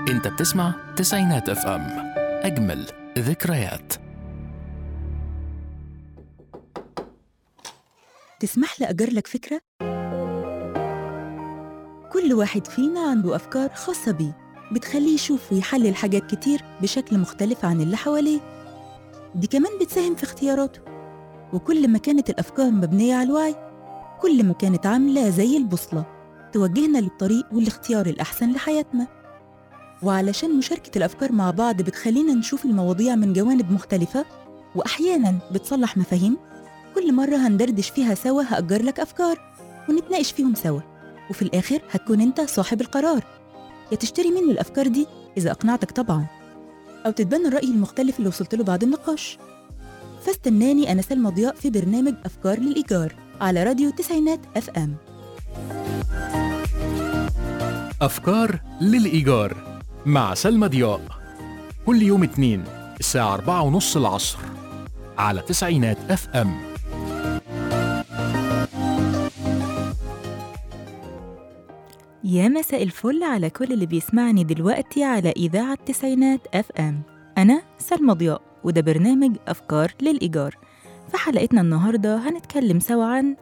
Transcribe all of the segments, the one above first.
انت بتسمع تسعينات اف ام اجمل ذكريات تسمح لي أجر لك فكرة؟ كل واحد فينا عنده أفكار خاصة بيه بتخليه يشوف ويحلل حاجات كتير بشكل مختلف عن اللي حواليه دي كمان بتساهم في اختياراته وكل ما كانت الأفكار مبنية على الوعي كل ما كانت عاملة زي البوصلة توجهنا للطريق والاختيار الأحسن لحياتنا وعلشان مشاركة الأفكار مع بعض بتخلينا نشوف المواضيع من جوانب مختلفة وأحياناً بتصلح مفاهيم كل مرة هندردش فيها سوا هأجر لك أفكار ونتناقش فيهم سوا وفي الآخر هتكون أنت صاحب القرار يا تشتري مني الأفكار دي إذا أقنعتك طبعا أو تتبنى الرأي المختلف اللي وصلت له بعد النقاش فاستناني أنا سلمى ضياء في برنامج أفكار للإيجار على راديو تسعينات أف أم أفكار للإيجار مع سلمى ضياء كل يوم اثنين الساعة أربعة ونص العصر على تسعينات اف ام يا مساء الفل على كل اللي بيسمعني دلوقتي على إذاعة تسعينات أف أم أنا سلمى ضياء وده برنامج أفكار للإيجار في حلقتنا النهاردة هنتكلم سوا عن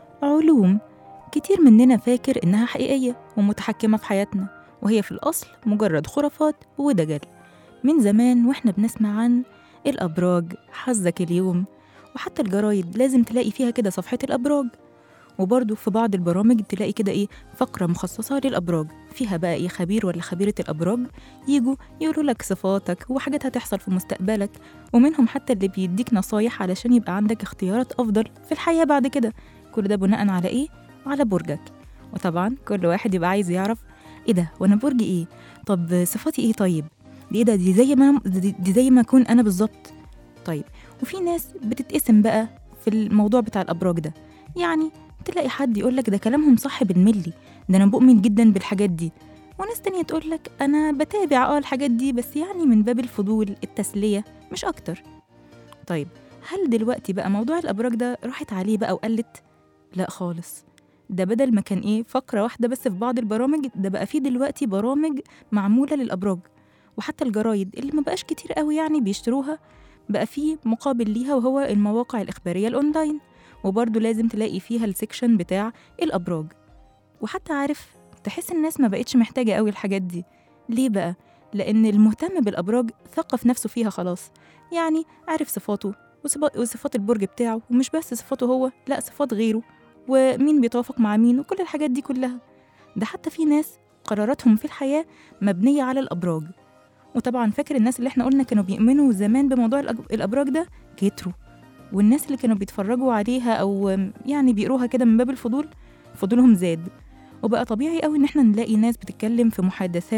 علوم كتير مننا فاكر إنها حقيقية ومتحكمة في حياتنا وهي في الأصل مجرد خرافات ودجل من زمان وإحنا بنسمع عن الأبراج حظك اليوم وحتى الجرايد لازم تلاقي فيها كده صفحة الأبراج وبرضه في بعض البرامج تلاقي كده إيه فقرة مخصصة للأبراج فيها بقى إيه خبير ولا خبيرة الأبراج يجوا يقولوا لك صفاتك وحاجات هتحصل في مستقبلك ومنهم حتى اللي بيديك نصايح علشان يبقى عندك اختيارات أفضل في الحياة بعد كده كل ده بناء على إيه؟ على برجك وطبعا كل واحد يبقى عايز يعرف إيه ده وأنا برج إيه؟ طب صفاتي إيه طيب؟ دي إيه ده دي زي ما دي, دي زي ما أكون أنا بالظبط طيب وفي ناس بتتقسم بقى في الموضوع بتاع الأبراج ده يعني تلاقي حد يقول لك ده كلامهم صح بالملي ده انا بؤمن جدا بالحاجات دي وناس تانية تقول لك انا بتابع اه الحاجات دي بس يعني من باب الفضول التسلية مش اكتر طيب هل دلوقتي بقى موضوع الابراج ده راحت عليه بقى وقلت لا خالص ده بدل ما كان ايه فقرة واحدة بس في بعض البرامج ده بقى فيه دلوقتي برامج معمولة للابراج وحتى الجرايد اللي ما بقاش كتير قوي يعني بيشتروها بقى فيه مقابل ليها وهو المواقع الإخبارية الأونلاين وبرضه لازم تلاقي فيها السكشن بتاع الأبراج وحتى عارف تحس الناس ما بقتش محتاجة قوي الحاجات دي ليه بقى؟ لأن المهتم بالأبراج ثقف نفسه فيها خلاص يعني عارف صفاته وصفات البرج بتاعه ومش بس صفاته هو لا صفات غيره ومين بيتوافق مع مين وكل الحاجات دي كلها ده حتى في ناس قراراتهم في الحياة مبنية على الأبراج وطبعا فاكر الناس اللي احنا قلنا كانوا بيؤمنوا زمان بموضوع الأبراج ده كتروا والناس اللي كانوا بيتفرجوا عليها او يعني بيقروها كده من باب الفضول فضولهم زاد وبقى طبيعي قوي ان احنا نلاقي ناس بتتكلم في محادثات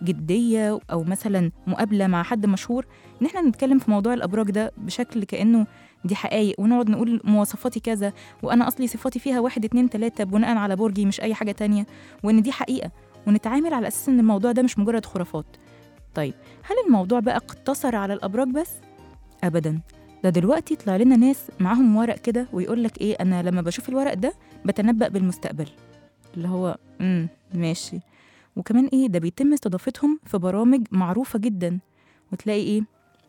جديه او مثلا مقابله مع حد مشهور ان احنا نتكلم في موضوع الابراج ده بشكل كانه دي حقائق ونقعد نقول مواصفاتي كذا وانا اصلي صفاتي فيها واحد اتنين تلاته بناء على برجي مش اي حاجه تانية وان دي حقيقه ونتعامل على اساس ان الموضوع ده مش مجرد خرافات طيب هل الموضوع بقى اقتصر على الابراج بس ابدا ده دلوقتي يطلع لنا ناس معاهم ورق كده ويقول لك ايه انا لما بشوف الورق ده بتنبأ بالمستقبل اللي هو امم ماشي وكمان ايه ده بيتم استضافتهم في برامج معروفة جدا وتلاقي ايه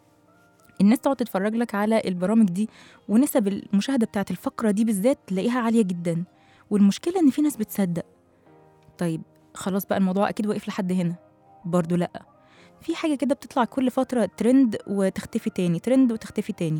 الناس تقعد تتفرج لك على البرامج دي ونسب المشاهدة بتاعت الفقرة دي بالذات تلاقيها عالية جدا والمشكلة ان في ناس بتصدق طيب خلاص بقى الموضوع اكيد واقف لحد هنا برضو لأ في حاجة كده بتطلع كل فترة ترند وتختفي تاني ترند وتختفي تاني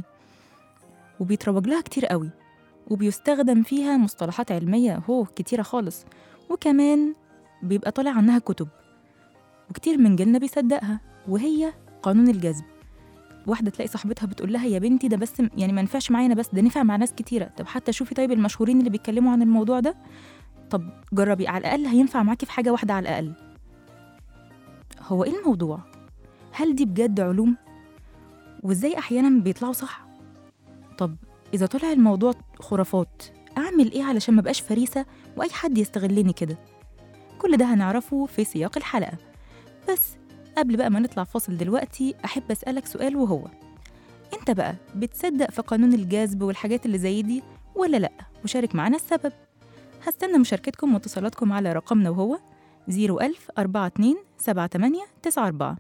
وبيتروج لها كتير قوي وبيستخدم فيها مصطلحات علمية هو كتيرة خالص وكمان بيبقى طالع عنها كتب وكتير من جيلنا بيصدقها وهي قانون الجذب واحدة تلاقي صاحبتها بتقول لها يا بنتي ده بس يعني ما ينفعش معايا انا بس ده نفع مع ناس كتيرة طب حتى شوفي طيب المشهورين اللي بيتكلموا عن الموضوع ده طب جربي على الأقل هينفع معاكي في حاجة واحدة على الأقل هو ايه الموضوع هل دي بجد علوم وازاي احيانا بيطلعوا صح طب اذا طلع الموضوع خرافات اعمل ايه علشان ما بقاش فريسه واي حد يستغلني كده كل ده هنعرفه في سياق الحلقه بس قبل بقى ما نطلع فاصل دلوقتي احب اسالك سؤال وهو انت بقى بتصدق في قانون الجذب والحاجات اللي زي دي ولا لا وشارك معانا السبب هستنى مشاركتكم واتصالاتكم على رقمنا وهو 01000 42 78 94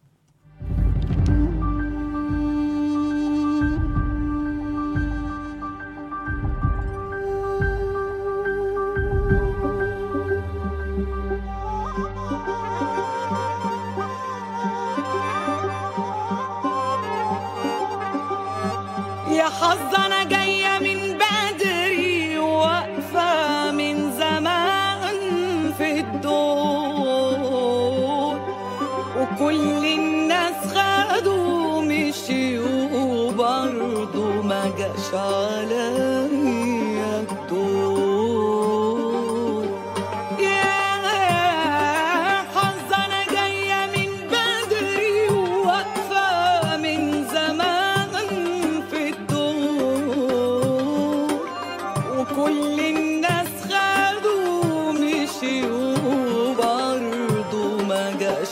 يا حظ انا جايه من بدري واقفه من زمان في الدور وكل الناس خدوا مشيوا برضه ما جاش عليا الدور يا حظ انا جايه من بدري واقفه من زمان في الدور وكل الناس خدوا مشيوا برضه ما جاش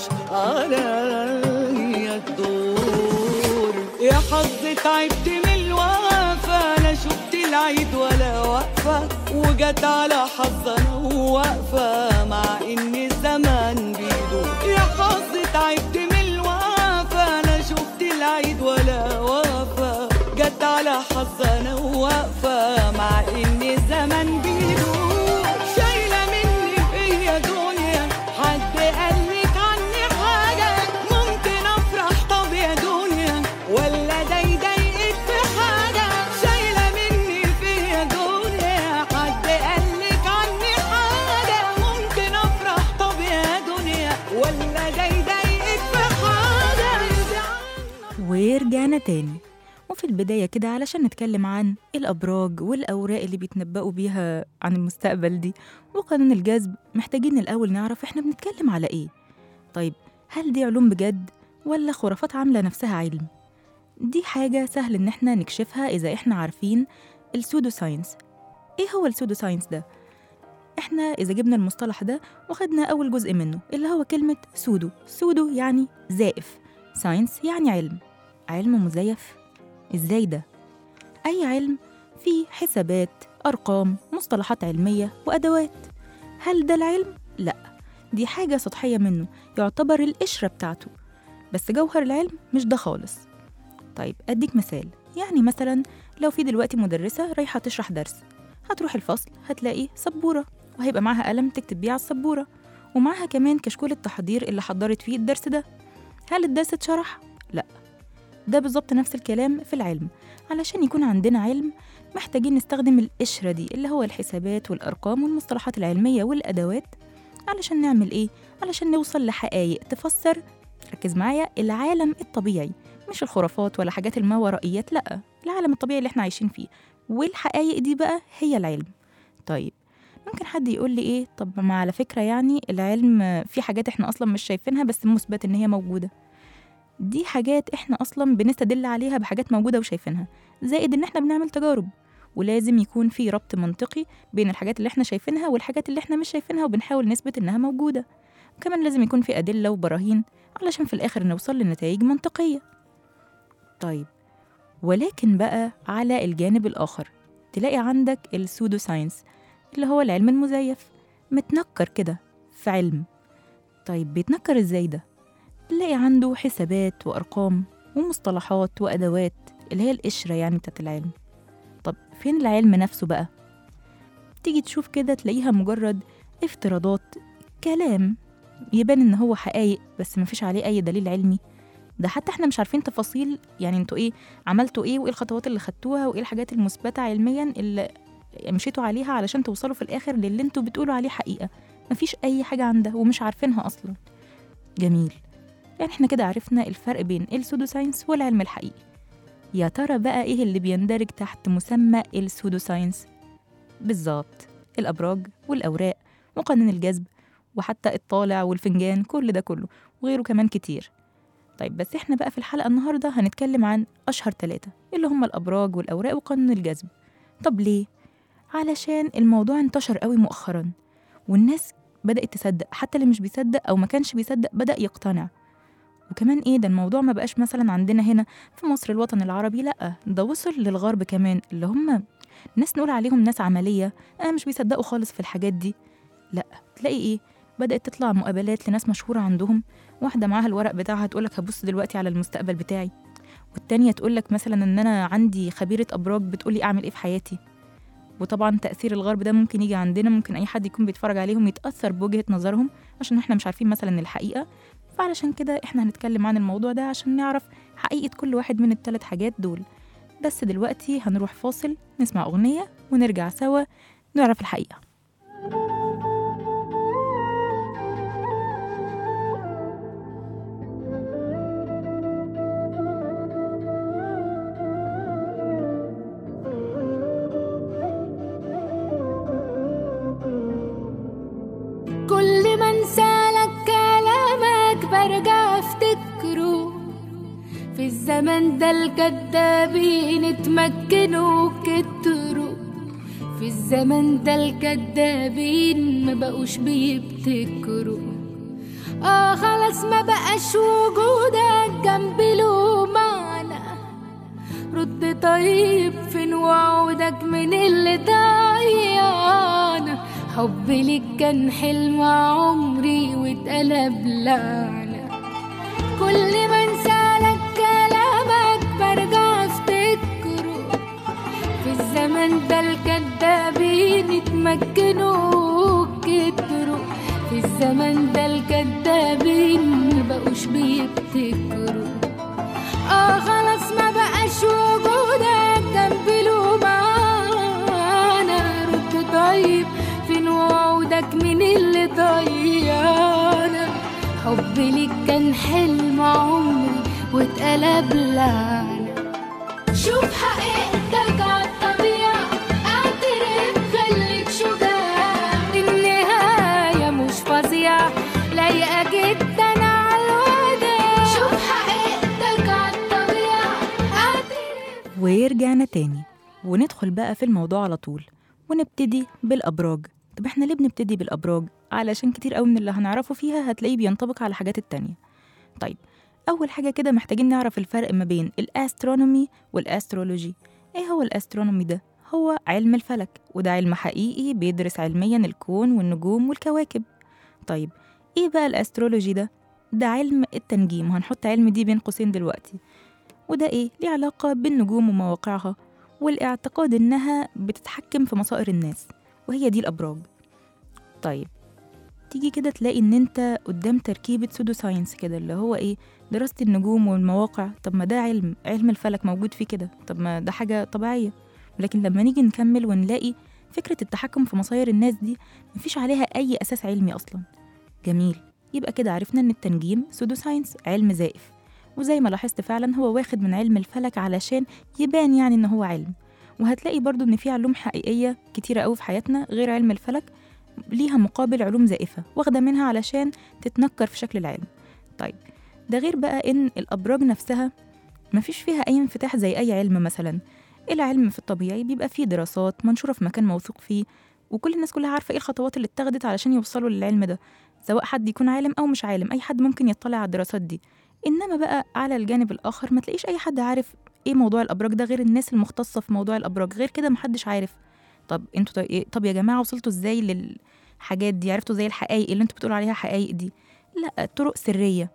عليا الدور يا حظ تعبت من الوقفة لا شفت العيد ولا واقفة وجت على حظ انا واقفة مع ان الزمان بيدور يا حظ تعبت من الوقفة لا شفت العيد ولا واقفة جت على حظ انا واقفة مع ان الزمان بيدور شايلة مني فيا دنيا حد قالك عني حاجة ممكن افرح طب يا دنيا ولا ده يضايقك في حاجة شايلة مني فيا دنيا حد قالك عني حاجة ممكن افرح طب يا دنيا ولا ده يضايقك في حاجة ورجعنا تاني وفي البداية كده علشان نتكلم عن الأبراج والأوراق اللي بيتنبأوا بيها عن المستقبل دي وقانون الجذب محتاجين الأول نعرف إحنا بنتكلم على إيه طيب هل دي علوم بجد ولا خرافات عاملة نفسها علم دي حاجة سهل إن إحنا نكشفها إذا إحنا عارفين السودو ساينس إيه هو السودو ساينس ده؟ إحنا إذا جبنا المصطلح ده وخدنا أول جزء منه اللي هو كلمة سودو سودو يعني زائف ساينس يعني علم علم مزيف ازاي ده اي علم فيه حسابات ارقام مصطلحات علميه وادوات هل ده العلم لا دي حاجه سطحيه منه يعتبر القشره بتاعته بس جوهر العلم مش ده خالص طيب اديك مثال يعني مثلا لو في دلوقتي مدرسه رايحه تشرح درس هتروح الفصل هتلاقي سبوره وهيبقى معاها قلم تكتب بيه على السبوره ومعاها كمان كشكول التحضير اللي حضرت فيه الدرس ده هل الدرس اتشرح لا ده بالظبط نفس الكلام في العلم علشان يكون عندنا علم محتاجين نستخدم القشرة دي اللي هو الحسابات والأرقام والمصطلحات العلمية والأدوات علشان نعمل إيه؟ علشان نوصل لحقائق تفسر ركز معايا العالم الطبيعي مش الخرافات ولا حاجات الماورائيات لأ العالم الطبيعي اللي احنا عايشين فيه والحقائق دي بقى هي العلم طيب ممكن حد يقول لي ايه طب ما على فكرة يعني العلم في حاجات احنا اصلا مش شايفينها بس مثبت ان هي موجودة دي حاجات احنا اصلا بنستدل عليها بحاجات موجوده وشايفينها زائد ان احنا بنعمل تجارب ولازم يكون في ربط منطقي بين الحاجات اللي احنا شايفينها والحاجات اللي احنا مش شايفينها وبنحاول نثبت انها موجوده وكمان لازم يكون في ادله وبراهين علشان في الاخر نوصل لنتائج منطقيه طيب ولكن بقى على الجانب الاخر تلاقي عندك السودو ساينس اللي هو العلم المزيف متنكر كده في علم طيب بيتنكر ازاي ده تلاقي عنده حسابات وأرقام ومصطلحات وأدوات اللي هي القشرة يعني بتاعت العلم طب فين العلم نفسه بقى؟ تيجي تشوف كده تلاقيها مجرد افتراضات كلام يبان إن هو حقايق بس مفيش عليه أي دليل علمي ده حتى احنا مش عارفين تفاصيل يعني انتوا ايه عملتوا ايه وايه الخطوات اللي خدتوها وايه الحاجات المثبتة علميا اللي مشيتوا عليها علشان توصلوا في الآخر للي انتوا بتقولوا عليه حقيقة مفيش أي حاجة عن ده ومش عارفينها أصلا جميل يعني احنا كده عرفنا الفرق بين السودو ساينس والعلم الحقيقي يا ترى بقى ايه اللي بيندرج تحت مسمى السودو ساينس بالظبط الابراج والاوراق وقانون الجذب وحتى الطالع والفنجان كل ده كله وغيره كمان كتير طيب بس احنا بقى في الحلقه النهارده هنتكلم عن اشهر ثلاثه اللي هم الابراج والاوراق وقانون الجذب طب ليه علشان الموضوع انتشر قوي مؤخرا والناس بدات تصدق حتى اللي مش بيصدق او ما كانش بيصدق بدا يقتنع وكمان ايه ده الموضوع ما بقاش مثلا عندنا هنا في مصر الوطن العربي لا ده وصل للغرب كمان اللي هم ناس نقول عليهم ناس عمليه انا مش بيصدقوا خالص في الحاجات دي لا تلاقي ايه بدأت تطلع مقابلات لناس مشهورة عندهم واحدة معاها الورق بتاعها تقولك هبص دلوقتي على المستقبل بتاعي والتانية تقولك مثلا إن أنا عندي خبيرة أبراج بتقولي أعمل إيه في حياتي وطبعا تأثير الغرب ده ممكن يجي عندنا ممكن أي حد يكون بيتفرج عليهم يتأثر بوجهة نظرهم عشان احنا مش عارفين مثلا الحقيقة فعلشان كده احنا هنتكلم عن الموضوع ده عشان نعرف حقيقة كل واحد من الثلاث حاجات دول بس دلوقتي هنروح فاصل نسمع أغنية ونرجع سوا نعرف الحقيقة كل ما انسالك كلامك برجع افتكره في الزمن ده الكدابين اتمكنوا كتروا في الزمن ده الكدابين ما بقوش بيبتكروا اه خلاص ما بقاش وجودك جنبي له معنى رد طيب فين وعودك من اللي ضيعنا حبي ليك كان حلم عمري واتقلب لعنة كل ما انسالك كلامك برجع افتكره في الزمن ده الكدابين اتمكنوا كتروا في الزمن ده الكدابين مبقوش بيبتكروا اه خلاص ما بقاش وجودك جنبي له معانا رد طيب فين وعودك من اللي ضيعنا حبي ليك كان حلم عمري واتقلب لعنة شوف حقيقتك عالطبيعة اعترف خليك شجاع النهاية مش فظيعة لايقة جدا عالوداع شوف حقيقتك عالطبيعة اعترف ورجعنا تاني وندخل بقى في الموضوع على طول ونبتدي بالأبراج طب احنا ليه بنبتدي بالأبراج؟ علشان كتير قوي من اللي هنعرفه فيها هتلاقيه بينطبق على حاجات التانية طيب أول حاجة كده محتاجين نعرف الفرق ما بين الأسترونومي والأسترولوجي إيه هو الأسترونومي ده؟ هو علم الفلك وده علم حقيقي بيدرس علميا الكون والنجوم والكواكب طيب إيه بقى الأسترولوجي ده؟ ده علم التنجيم وهنحط علم دي بين قوسين دلوقتي وده إيه؟ ليه علاقة بالنجوم ومواقعها والاعتقاد إنها بتتحكم في مصائر الناس وهي دي الأبراج طيب تيجي كده تلاقي إن أنت قدام تركيبة سودو ساينس كده اللي هو إيه دراسة النجوم والمواقع طب ما ده علم علم الفلك موجود فيه كده طب ما ده حاجة طبيعية لكن لما نيجي نكمل ونلاقي فكرة التحكم في مصاير الناس دي مفيش عليها أي أساس علمي أصلا جميل يبقى كده عرفنا إن التنجيم سودو ساينس علم زائف وزي ما لاحظت فعلا هو واخد من علم الفلك علشان يبان يعني إن هو علم وهتلاقي برضو إن في علوم حقيقية كتيرة أوي في حياتنا غير علم الفلك ليها مقابل علوم زائفة واخدة منها علشان تتنكر في شكل العلم طيب ده غير بقى إن الأبراج نفسها مفيش فيها أي انفتاح زي أي علم مثلا العلم في الطبيعي بيبقى فيه دراسات منشورة في مكان موثوق فيه وكل الناس كلها عارفة إيه الخطوات اللي اتخذت علشان يوصلوا للعلم ده سواء حد يكون عالم أو مش عالم أي حد ممكن يطلع على الدراسات دي إنما بقى على الجانب الآخر ما تلاقيش أي حد عارف إيه موضوع الأبراج ده غير الناس المختصة في موضوع الأبراج غير كده محدش عارف طب انتوا طيب, إيه؟ طب يا جماعة وصلتوا إزاي للحاجات دي عرفتوا زي الحقائق اللي انتوا بتقولوا عليها حقائق دي لا طرق سرية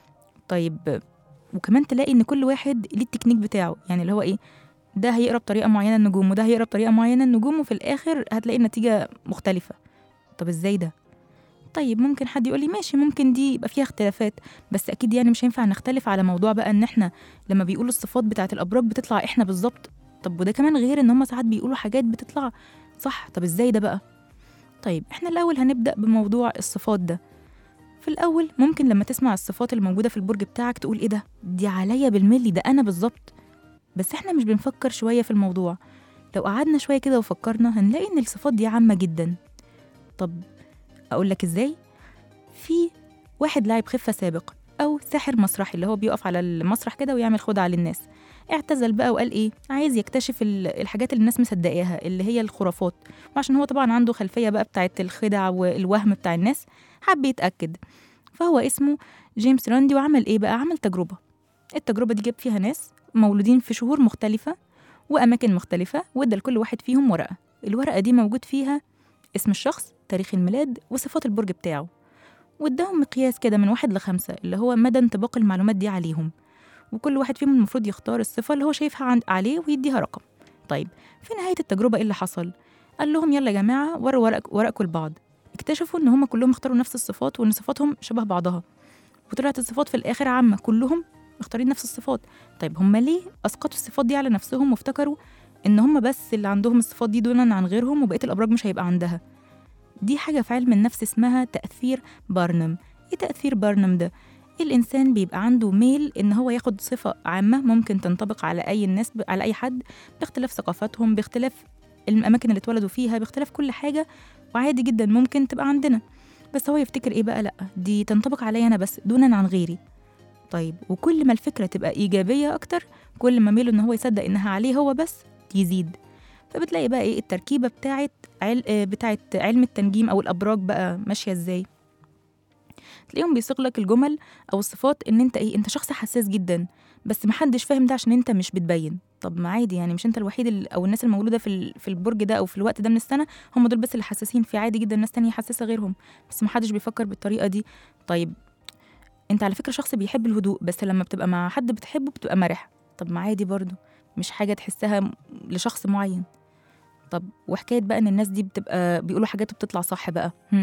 طيب وكمان تلاقي ان كل واحد ليه التكنيك بتاعه يعني اللي هو ايه ده هيقرا بطريقه معينه النجوم وده هيقرا بطريقه معينه النجوم وفي الاخر هتلاقي النتيجه مختلفه طب ازاي ده طيب ممكن حد يقول لي ماشي ممكن دي يبقى فيها اختلافات بس اكيد يعني مش هينفع نختلف على موضوع بقى ان احنا لما بيقولوا الصفات بتاعه الابراج بتطلع احنا بالظبط طب وده كمان غير ان هم ساعات بيقولوا حاجات بتطلع صح طب ازاي ده بقى طيب احنا الاول هنبدا بموضوع الصفات ده في الأول ممكن لما تسمع الصفات الموجودة في البرج بتاعك تقول إيه ده؟ دي عليا بالملي ده أنا بالظبط بس إحنا مش بنفكر شوية في الموضوع لو قعدنا شوية كده وفكرنا هنلاقي إن الصفات دي عامة جدا طب أقول لك إزاي؟ في واحد لاعب خفة سابق أو ساحر مسرحي اللي هو بيقف على المسرح كده ويعمل خدعة للناس اعتزل بقى وقال ايه عايز يكتشف ال- الحاجات اللي الناس مصدقاها اللي هي الخرافات وعشان هو طبعا عنده خلفية بقى بتاعت الخدع والوهم بتاع الناس حب يتأكد فهو اسمه جيمس راندي وعمل ايه بقى عمل تجربة التجربة دي جاب فيها ناس مولودين في شهور مختلفة وأماكن مختلفة وادى لكل واحد فيهم ورقة الورقة دي موجود فيها اسم الشخص تاريخ الميلاد وصفات البرج بتاعه واداهم مقياس كده من واحد لخمسة اللي هو مدى انطباق المعلومات دي عليهم وكل واحد فيهم المفروض يختار الصفة اللي هو شايفها عن- عليه ويديها رقم طيب في نهاية التجربة ايه اللي حصل؟ قال لهم يلا يا جماعة وروا ورق ورقكم لبعض اكتشفوا ان هم كلهم اختاروا نفس الصفات وان صفاتهم شبه بعضها وطلعت الصفات في الاخر عامة كلهم مختارين نفس الصفات طيب هم ليه اسقطوا الصفات دي على نفسهم وافتكروا ان هم بس اللي عندهم الصفات دي دونا عن غيرهم وبقيه الابراج مش هيبقى عندها دي حاجه في علم النفس اسمها تاثير بارنم ايه تاثير بارنم ده الانسان بيبقى عنده ميل ان هو ياخد صفه عامه ممكن تنطبق على اي الناس على اي حد باختلاف ثقافاتهم باختلاف الاماكن اللي اتولدوا فيها باختلاف كل حاجه وعادي جدا ممكن تبقى عندنا بس هو يفتكر ايه بقى لا دي تنطبق عليا انا بس دونا عن غيري طيب وكل ما الفكره تبقى ايجابيه اكتر كل ما ميله ان هو يصدق انها عليه هو بس يزيد فبتلاقي بقى ايه التركيبه بتاعت عل... آه، بتاعت علم التنجيم او الابراج بقى ماشيه ازاي تلاقيهم بيصيغ لك الجمل او الصفات ان انت ايه انت شخص حساس جدا بس محدش فاهم ده عشان انت مش بتبين طب ما عادي يعني مش انت الوحيد ال- او الناس المولوده في ال- في البرج ده او في الوقت ده من السنه هم دول بس اللي حساسين في عادي جدا ناس تانية حساسه غيرهم بس محدش بيفكر بالطريقه دي طيب انت على فكره شخص بيحب الهدوء بس لما بتبقى مع حد بتحبه بتبقى مرح طب ما عادي برضو مش حاجه تحسها م- لشخص معين طب وحكايه بقى ان الناس دي بتبقى بيقولوا حاجات وبتطلع صح بقى هم.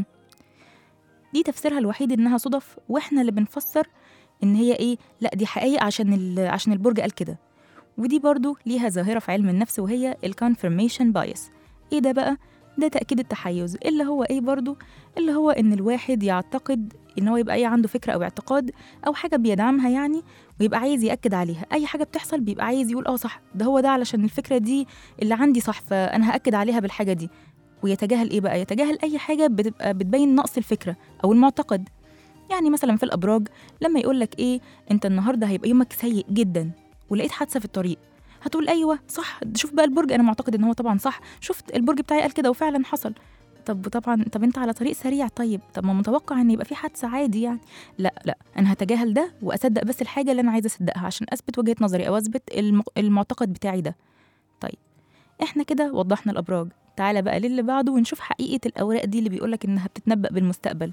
دي تفسيرها الوحيد انها صدف واحنا اللي بنفسر ان هي ايه لا دي حقيقه عشان ال- عشان البرج قال كده ودي برضو ليها ظاهره في علم النفس وهي الكونفirmation بايس ايه ده بقى ده تاكيد التحيز اللي هو ايه برضو اللي هو ان الواحد يعتقد ان هو يبقى ايه عنده فكره او اعتقاد او حاجه بيدعمها يعني ويبقى عايز ياكد عليها اي حاجه بتحصل بيبقى عايز يقول اه صح ده هو ده علشان الفكره دي اللي عندي صح فانا هاكد عليها بالحاجه دي ويتجاهل ايه بقى يتجاهل اي حاجه بتبقى بتبين نقص الفكره او المعتقد يعني مثلا في الابراج لما يقول لك ايه انت النهارده هيبقى يومك سيء جدا ولقيت حادثه في الطريق هتقول ايوه صح شوف بقى البرج انا معتقد ان هو طبعا صح شفت البرج بتاعي قال كده وفعلا حصل طب طبعا طب انت على طريق سريع طيب طب ما متوقع ان يبقى في حادثه عادي يعني لا لا انا هتجاهل ده واصدق بس الحاجه اللي انا عايزه اصدقها عشان اثبت وجهه نظري او اثبت الم- المعتقد بتاعي ده طيب احنا كده وضحنا الابراج تعالى بقى للي بعده ونشوف حقيقه الاوراق دي اللي بيقولك انها بتتنبأ بالمستقبل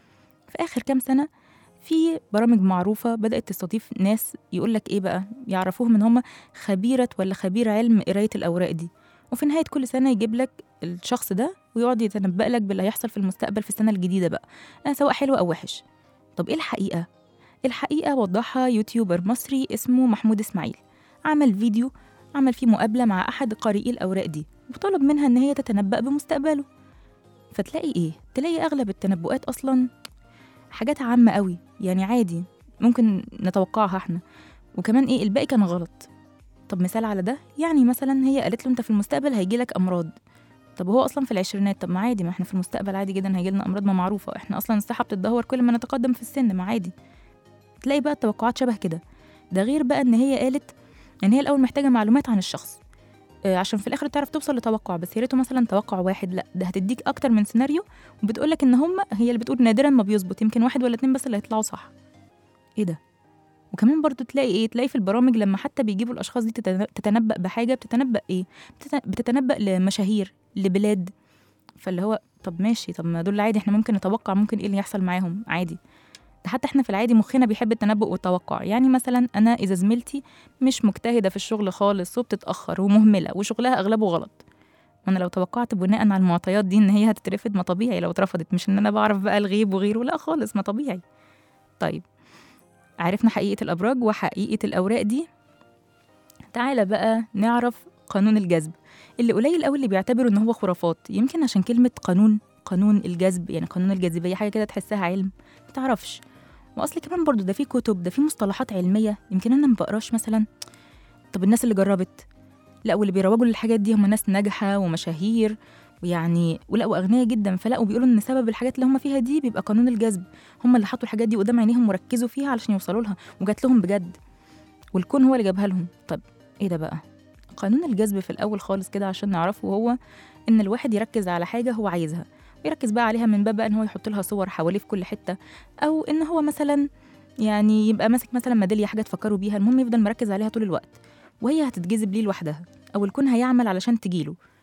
في اخر كام سنه في برامج معروفه بدات تستضيف ناس يقولك ايه بقى يعرفوهم ان هم خبيره ولا خبير علم قرايه الاوراق دي وفي نهايه كل سنه يجيب لك الشخص ده ويقعد يتنبأ لك باللي هيحصل في المستقبل في السنه الجديده بقى آه، سواء حلو او وحش طب ايه الحقيقه الحقيقه وضحها يوتيوبر مصري اسمه محمود اسماعيل عمل فيديو عمل فيه مقابله مع احد قارئي الاوراق دي وطلب منها ان هي تتنبأ بمستقبله فتلاقي ايه تلاقي اغلب التنبؤات اصلا حاجات عامه قوي يعني عادي ممكن نتوقعها احنا وكمان ايه الباقي كان غلط طب مثال على ده يعني مثلا هي قالت له انت في المستقبل هيجيلك امراض طب هو اصلا في العشرينات طب ما عادي ما احنا في المستقبل عادي جدا هيجيلنا امراض ما معروفه احنا اصلا الصحه بتتدهور كل ما نتقدم في السن ما عادي تلاقي بقى التوقعات شبه كده ده غير بقى ان هي قالت ان هي الاول محتاجه معلومات عن الشخص آه، عشان في الاخر تعرف توصل لتوقع بس يا ريته مثلا توقع واحد لا ده هتديك اكتر من سيناريو وبتقولك ان هم هي اللي بتقول نادرا ما بيظبط يمكن واحد ولا اتنين بس اللي هيطلعوا صح ايه ده وكمان برضو تلاقي ايه تلاقي في البرامج لما حتى بيجيبوا الاشخاص دي تتن- تتنبأ بحاجه بتتنبأ ايه بتت- بتتنبأ لمشاهير لبلاد فاللي هو طب ماشي طب ما دول عادي احنا ممكن نتوقع ممكن ايه اللي يحصل معاهم عادي ده حتى احنا في العادي مخنا بيحب التنبؤ والتوقع يعني مثلا انا اذا زميلتي مش مجتهده في الشغل خالص وبتتاخر ومهمله وشغلها اغلبه غلط ما انا لو توقعت بناء على المعطيات دي ان هي هتترفض ما طبيعي لو اترفضت مش ان انا بعرف بقى الغيب وغيره لا خالص ما طبيعي طيب عرفنا حقيقه الابراج وحقيقه الاوراق دي تعالى بقى نعرف قانون الجذب اللي قليل قوي اللي بيعتبروا ان هو خرافات يمكن عشان كلمه قانون قانون الجذب يعني قانون الجاذبيه حاجه كده تحسها علم ما تعرفش واصل كمان برضو ده في كتب ده في مصطلحات علميه يمكن انا ما بقراش مثلا طب الناس اللي جربت لا واللي بيروجوا للحاجات دي هم ناس ناجحه ومشاهير ويعني ولقوا اغنياء جدا فلقوا بيقولوا ان سبب الحاجات اللي هم فيها دي بيبقى قانون الجذب هم اللي حطوا الحاجات دي قدام عينيهم وركزوا فيها علشان يوصلوا لها وجات لهم بجد والكون هو اللي جابها لهم طب ايه ده بقى قانون الجذب في الاول خالص كده عشان نعرفه هو ان الواحد يركز على حاجه هو عايزها ويركز بقى عليها من باب بقى ان هو يحط لها صور حواليه في كل حته او ان هو مثلا يعني يبقى ماسك مثلا ميداليه حاجه تفكروا بيها المهم يفضل مركز عليها طول الوقت وهي هتتجذب ليه لوحدها او الكون هيعمل علشان تجيله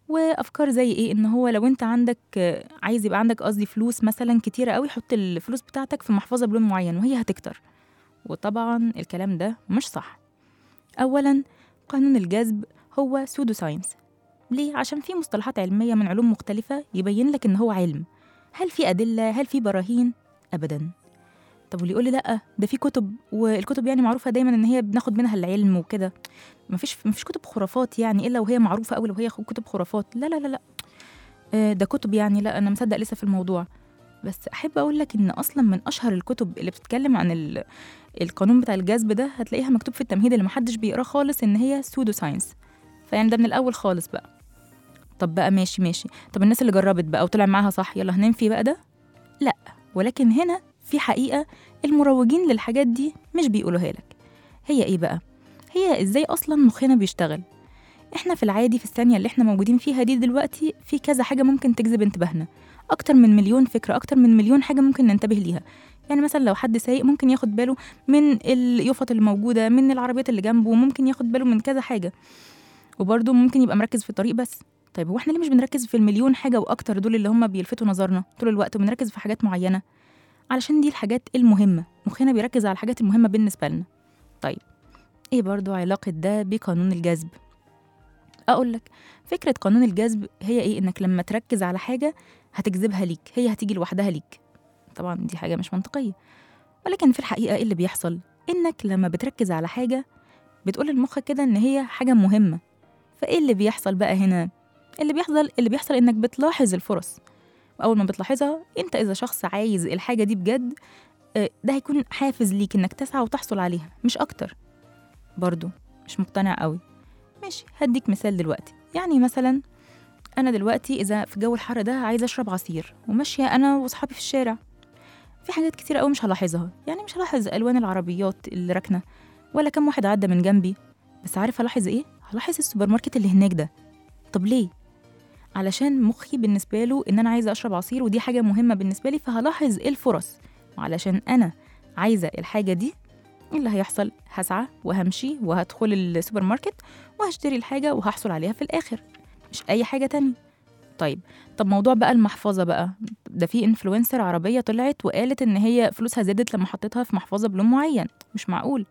وافكار زي ايه ان هو لو انت عندك آه، عايز يبقى عندك قصدي فلوس مثلا كتيره قوي حط الفلوس بتاعتك في محفظه بلون معين وهي هتكتر وطبعا الكلام ده مش صح اولا قانون الجذب هو سودو ساينس ليه عشان في مصطلحات علميه من علوم مختلفه يبين لك ان هو علم هل في ادله هل في براهين ابدا طب واللي يقول لي لا ده في كتب والكتب يعني معروفه دايما ان هي بناخد منها العلم وكده مفيش مفيش كتب خرافات يعني الا وهي معروفه قوي لو هي كتب خرافات لا لا لا لا آه، ده كتب يعني لا انا مصدق لسه في الموضوع بس احب اقول لك ان اصلا من اشهر الكتب اللي بتتكلم عن ال- القانون بتاع الجذب ده هتلاقيها مكتوب في التمهيد اللي محدش بيقراه خالص ان هي سودو ساينس فيعني ده من الاول خالص بقى طب بقى ماشي ماشي طب الناس اللي جربت بقى وطلع معاها صح يلا هننفي بقى ده لا ولكن هنا في حقيقه المروجين للحاجات دي مش بيقولوها لك هي ايه بقى هي ازاي اصلا مخنا بيشتغل احنا في العادي في الثانيه اللي احنا موجودين فيها دي دلوقتي في كذا حاجه ممكن تجذب انتباهنا اكتر من مليون فكره اكتر من مليون حاجه ممكن ننتبه ليها يعني مثلا لو حد سايق ممكن ياخد باله من اليافط اللي موجوده من العربيات اللي جنبه ممكن ياخد باله من كذا حاجه وبرضه ممكن يبقى مركز في الطريق بس طيب هو احنا ليه مش بنركز في المليون حاجه واكتر دول اللي هم بيلفتوا نظرنا طول الوقت وبنركز في حاجات معينه علشان دي الحاجات المهمه مخنا بيركز على الحاجات المهمه بالنسبه لنا طيب ايه برضو علاقه ده بقانون الجذب اقول لك فكره قانون الجذب هي ايه انك لما تركز على حاجه هتجذبها ليك هي هتيجي لوحدها ليك طبعا دي حاجه مش منطقيه ولكن في الحقيقه ايه اللي بيحصل انك لما بتركز على حاجه بتقول لمخك كده ان هي حاجه مهمه فايه اللي بيحصل بقى هنا اللي بيحصل اللي بيحصل انك بتلاحظ الفرص واول ما بتلاحظها انت اذا شخص عايز الحاجه دي بجد آه، ده هيكون حافز ليك انك تسعى وتحصل عليها مش اكتر برضو مش مقتنع قوي ماشي هديك مثال دلوقتي يعني مثلا انا دلوقتي اذا في جو الحر ده عايزه اشرب عصير وماشيه انا واصحابي في الشارع في حاجات كتير قوي مش هلاحظها يعني مش هلاحظ الوان العربيات اللي راكنه ولا كم واحد عدى من جنبي بس عارف الاحظ ايه هلاحظ السوبر ماركت اللي هناك ده طب ليه علشان مخي بالنسبه له ان انا عايزه اشرب عصير ودي حاجه مهمه بالنسبه لي فهلاحظ ايه الفرص وعلشان انا عايزه الحاجه دي إيه اللي هيحصل هسعى وهمشي وهدخل السوبر ماركت وهشتري الحاجه وهحصل عليها في الاخر مش اي حاجه تانية طيب طب موضوع بقى المحفظه بقى ده في انفلونسر عربيه طلعت وقالت ان هي فلوسها زادت لما حطيتها في محفظه بلون معين مش معقول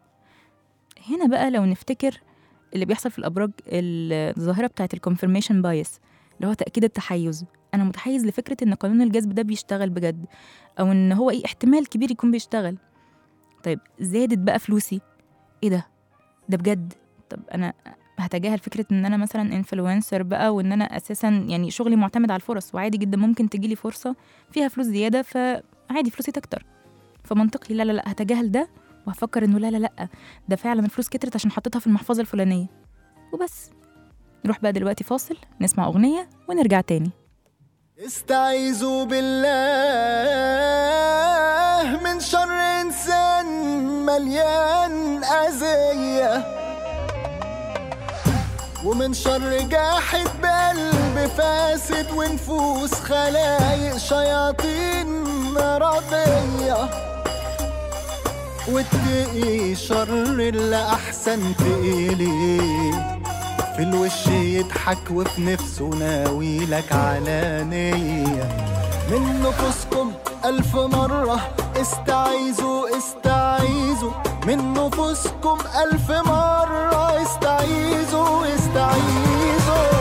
هنا بقى لو نفتكر اللي بيحصل في الابراج الظاهره بتاعت الكونفirmation بايس اللي هو تاكيد التحيز انا متحيز لفكره ان قانون الجذب ده بيشتغل بجد او ان هو ايه احتمال كبير يكون بيشتغل طيب زادت بقى فلوسي ايه ده ده بجد طب انا هتجاهل فكره ان انا مثلا انفلونسر بقى وان انا اساسا يعني شغلي معتمد على الفرص وعادي جدا ممكن تجيلي فرصه فيها فلوس زياده فعادي فلوسي تكتر فمنطقي لا لا لا هتجاهل ده وهفكر انه لا لا لا ده فعلا الفلوس كترت عشان حطيتها في المحفظه الفلانيه وبس نروح بقى دلوقتي فاصل نسمع اغنيه ونرجع تاني استعيذوا بالله من شر انسان مليان اذيه ومن شر جاحد بقلب فاسد ونفوس خلايق شياطين مرضيه واتقي شر اللي احسن تقيليه في الوش يضحك وفي نفسه ناويلك علانية من نفوسكم ألف مرة استعيذوا استعيذوا من نفوسكم ألف مرة استعيذوا استعيذوا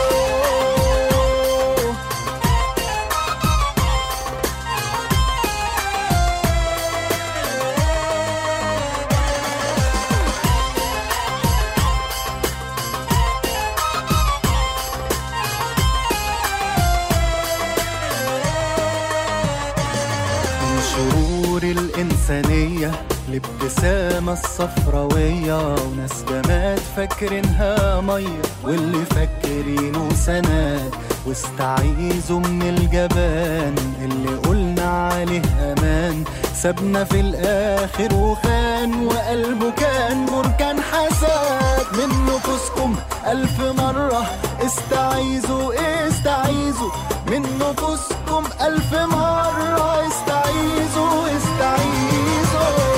من شرور الإنسانية الابتسامة الصفراوية وناس جماد فاكرينها مية واللي فاكرينه سند واستعيذوا من الجبان اللي قلنا عليه أمان سابنا في الآخر وخان وقلبه كان بركان حسد من نفوسكم ألف مرة استعيذوا استعيذوا من نفوسكم ألف مرة استعيذوا استعيذوا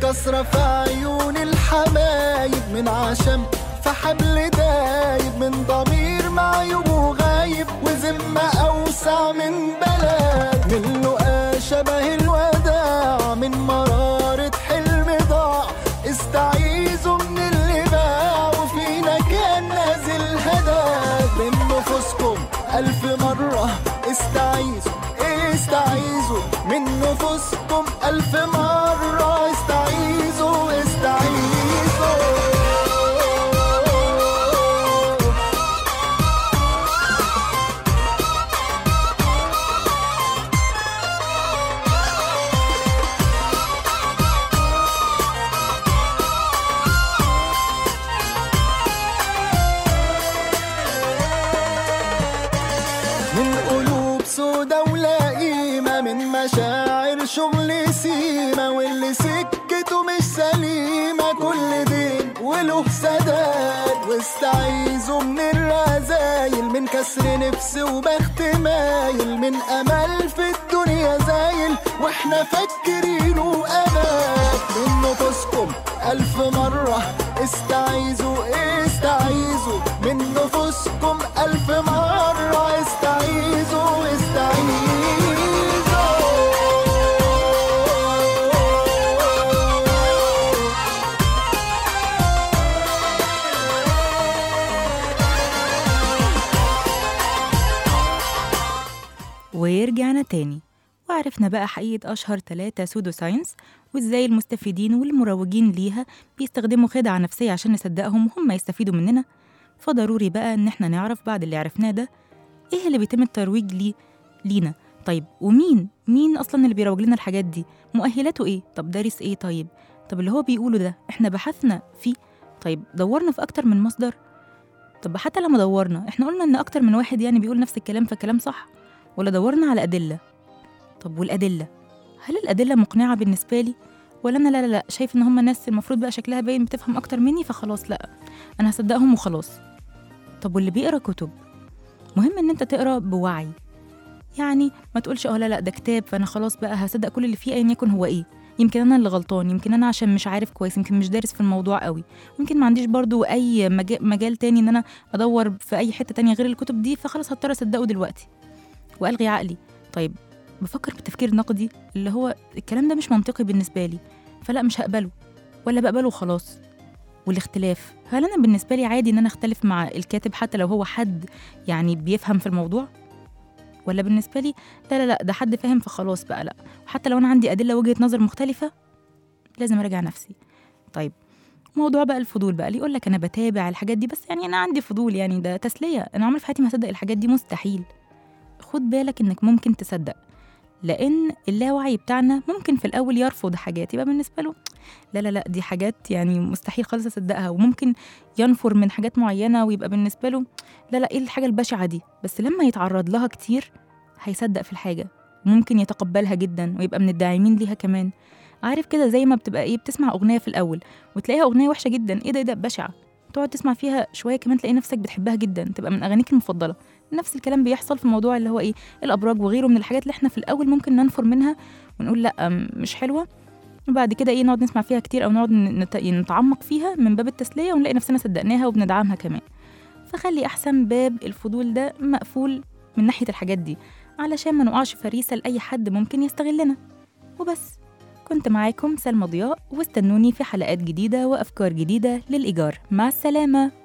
كسرة في عيون الحبايب من عشم في حبل دايب من ضمير معيوب وغايب وذمة أوسع من بلد من لقى شبه الوداع من مرارة حلم ضاع استعيذوا من اللي باع وفينا كان نازل هداك من نفوسكم ألف مرة استعيذوا استعيذوا من نفوسكم ألف مرة استعيذوا استعيذوا من قلوب سودا ولئيمة من مشاعر شغل سيمة واللي سكته مش سليمة كل دين وله سداد واستعيذوا من الرذايل من كسر نفس وبخت مايل من أمل في الدنيا زايل واحنا فاكرينه أبد من نفوسكم ألف مرة استعيذوا استعيذوا من نفوسكم ألف مرة استعيذوا استعيذوا ورجعنا تاني وعرفنا بقى حقيقة أشهر ثلاثة سودو ساينس وإزاي المستفيدين والمروجين ليها بيستخدموا خدعة نفسية عشان نصدقهم وهم يستفيدوا مننا فضروري بقى إن إحنا نعرف بعد اللي عرفناه ده إيه اللي بيتم الترويج ليه لينا طيب ومين مين أصلا اللي بيروج لنا الحاجات دي مؤهلاته إيه طب دارس إيه طيب طب اللي هو بيقوله ده إحنا بحثنا فيه طيب دورنا في أكتر من مصدر طب حتى لما دورنا إحنا قلنا إن أكتر من واحد يعني بيقول نفس الكلام فكلام صح ولا دورنا على أدلة طب والأدلة هل الأدلة مقنعة بالنسبة لي ولا أنا لا لا لا شايف إن هم ناس المفروض بقى شكلها باين بتفهم أكتر مني فخلاص لا أنا هصدقهم وخلاص طب واللي بيقرا كتب مهم إن أنت تقرا بوعي يعني ما تقولش اه لا لا ده كتاب فأنا خلاص بقى هصدق كل اللي فيه أيا يكن هو إيه يمكن أنا اللي غلطان يمكن أنا عشان مش عارف كويس يمكن مش دارس في الموضوع قوي يمكن ما عنديش برضو أي مجا- مجال تاني إن أنا أدور في أي حتة تانية غير الكتب دي فخلاص هضطر أصدقه دلوقتي والغي عقلي طيب بفكر بتفكير نقدي اللي هو الكلام ده مش منطقي بالنسبه لي فلا مش هقبله ولا بقبله وخلاص والاختلاف هل انا بالنسبه لي عادي ان انا اختلف مع الكاتب حتى لو هو حد يعني بيفهم في الموضوع ولا بالنسبه لي لا لا لا ده حد فاهم فخلاص بقى لا وحتى لو انا عندي ادله وجهه نظر مختلفه لازم اراجع نفسي طيب موضوع بقى الفضول بقى اللي يقول لك انا بتابع الحاجات دي بس يعني انا عندي فضول يعني ده تسليه انا عمري في حياتي ما هصدق الحاجات دي مستحيل خد بالك انك ممكن تصدق لان اللاوعي بتاعنا ممكن في الاول يرفض حاجات يبقى بالنسبه له لا لا لا دي حاجات يعني مستحيل خالص اصدقها وممكن ينفر من حاجات معينه ويبقى بالنسبه له لا لا ايه الحاجه البشعه دي بس لما يتعرض لها كتير هيصدق في الحاجه وممكن يتقبلها جدا ويبقى من الداعمين ليها كمان عارف كده زي ما بتبقى ايه بتسمع اغنيه في الاول وتلاقيها اغنيه وحشه جدا ايه ده ايه ده بشعه تقعد تسمع فيها شويه كمان تلاقي نفسك بتحبها جدا تبقى من اغانيك المفضله نفس الكلام بيحصل في موضوع اللي هو ايه الابراج وغيره من الحاجات اللي احنا في الاول ممكن ننفر منها ونقول لا م- مش حلوه وبعد كده ايه نقعد نسمع فيها كتير او نقعد نت- نتعمق فيها من باب التسليه ونلاقي نفسنا صدقناها وبندعمها كمان فخلي احسن باب الفضول ده مقفول من ناحيه الحاجات دي علشان ما نقعش فريسه لاي حد ممكن يستغلنا وبس كنت معاكم سلمى ضياء واستنوني في حلقات جديده وافكار جديده للايجار مع السلامه